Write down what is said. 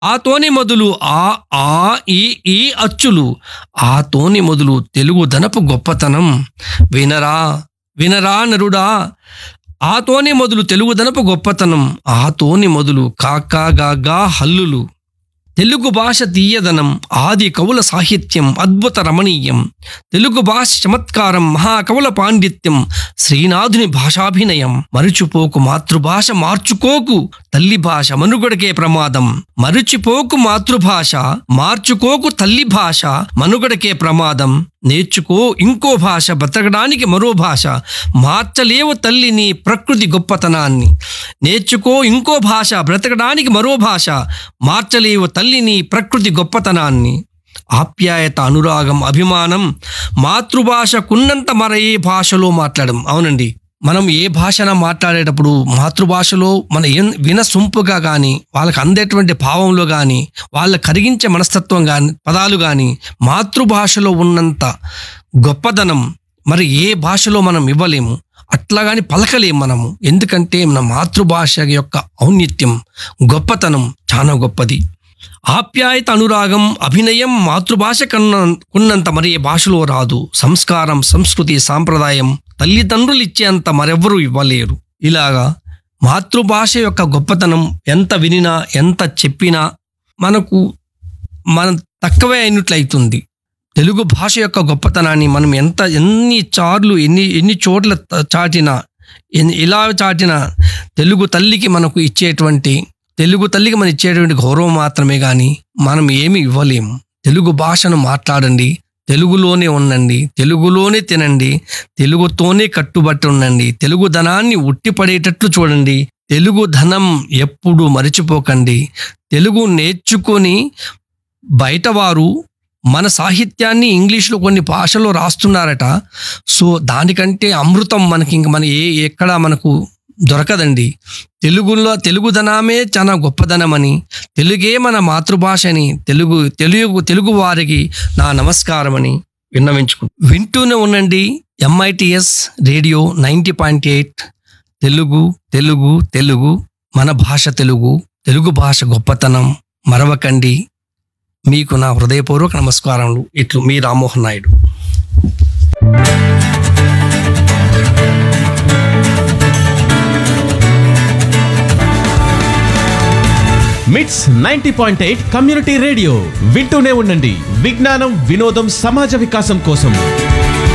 ఆతోని మొదలు ఆ ఆ ఈ ఈ అచ్చులు ఆతోని మొదలు తెలుగు దనపు గొప్పతనం వినరా వినరా నరుడా ఆతోని మొదలు తెలుగు దనపు గొప్పతనం ఆతోని మొదలు కాకా గాగా హల్లులు తెలుగు భాష తీయదనం ఆది కవుల సాహిత్యం అద్భుత రమణీయం తెలుగు భాష చమత్కారం మహాకవుల పాండిత్యం శ్రీనాథుని భాషాభినయం మరుచిపోకు మాతృభాష మార్చుకోకు తల్లి భాష మనుగడకే ప్రమాదం మరుచిపోకు మాతృభాష మార్చుకోకు తల్లి భాష మనుగడకే ప్రమాదం నేర్చుకో ఇంకో భాష బతకడానికి మరో భాష మార్చలేవు తల్లిని ప్రకృతి గొప్పతనాన్ని నేర్చుకో ఇంకో భాష బ్రతకడానికి మరో భాష మార్చలేవు తల్లిని ప్రకృతి గొప్పతనాన్ని ఆప్యాయత అనురాగం అభిమానం మాతృభాషకున్నంత మర ఏ భాషలో మాట్లాడడం అవునండి మనం ఏ భాషన మాట్లాడేటప్పుడు మాతృభాషలో మన ఎన్- వినసొంపుగా కానీ వాళ్ళకి అందేటువంటి భావంలో కానీ వాళ్ళ కరిగించే మనస్తత్వం కానీ పదాలు కానీ మాతృభాషలో ఉన్నంత గొప్పదనం మరి ఏ భాషలో మనం ఇవ్వలేము అట్లాగాని పలకలేం మనము ఎందుకంటే మన మాతృభాష యొక్క ఔన్నత్యం గొప్పతనం చాలా గొప్పది ఆప్యాయత అనురాగం అభినయం మాతృభాష కన్నా ఉన్నంత మరి ఏ భాషలో రాదు సంస్కారం సంస్కృతి సాంప్రదాయం తల్లిదండ్రులు ఇచ్చేంత మరెవ్వరూ ఇవ్వలేరు ఇలాగా మాతృభాష యొక్క గొప్పతనం ఎంత వినినా ఎంత చెప్పినా మనకు మనం తక్కువే అయినట్లయితుంది తెలుగు భాష యొక్క గొప్పతనాన్ని మనం ఎంత ఎన్ని చార్లు ఎన్ని ఎన్ని చోట్ల త- చాటినా ఎన్ని- ఇలా చాటినా తెలుగు తల్లికి మనకు ఇచ్చేటువంటి తెలుగు తల్లికి మనం ఇచ్చేటువంటి గౌరవం మాత్రమే కానీ మనం ఏమి ఇవ్వలేము తెలుగు భాషను మాట్లాడండి తెలుగులోనే ఉండండి తెలుగులోనే తినండి తెలుగుతోనే కట్టుబట్టి ఉండండి తెలుగు ధనాన్ని ఉట్టిపడేటట్లు చూడండి తెలుగు ధనం ఎప్పుడు మరిచిపోకండి తెలుగు నేర్చుకొని బయటవారు మన సాహిత్యాన్ని ఇంగ్లీష్లో కొన్ని భాషలో రాస్తున్నారట సో దానికంటే అమృతం మనకి ఇంక మన ఏ ఎక్కడ మనకు దొరకదండి తెలుగులో తెలుగుదనమే చాలా గొప్పదనమని తెలుగే మన మాతృభాషని తెలుగు తెలుగు తెలుగు వారికి నా నమస్కారమని విన్నవించుకు వింటూనే ఉండండి MITS radio ninety point eight Telugu Telugu Telugu మన భాష తెలుగు తెలుగు భాష గొప్పతనం మరవకండి మీకు నా హృదయపూర్వక నమస్కారములు ఇట్లు మీ Rammohan Naidu MITS ninety point eight community radio వింటూనే ఉండండి విజ్ఞానం వినోదం సమాజ వికాసం కోసం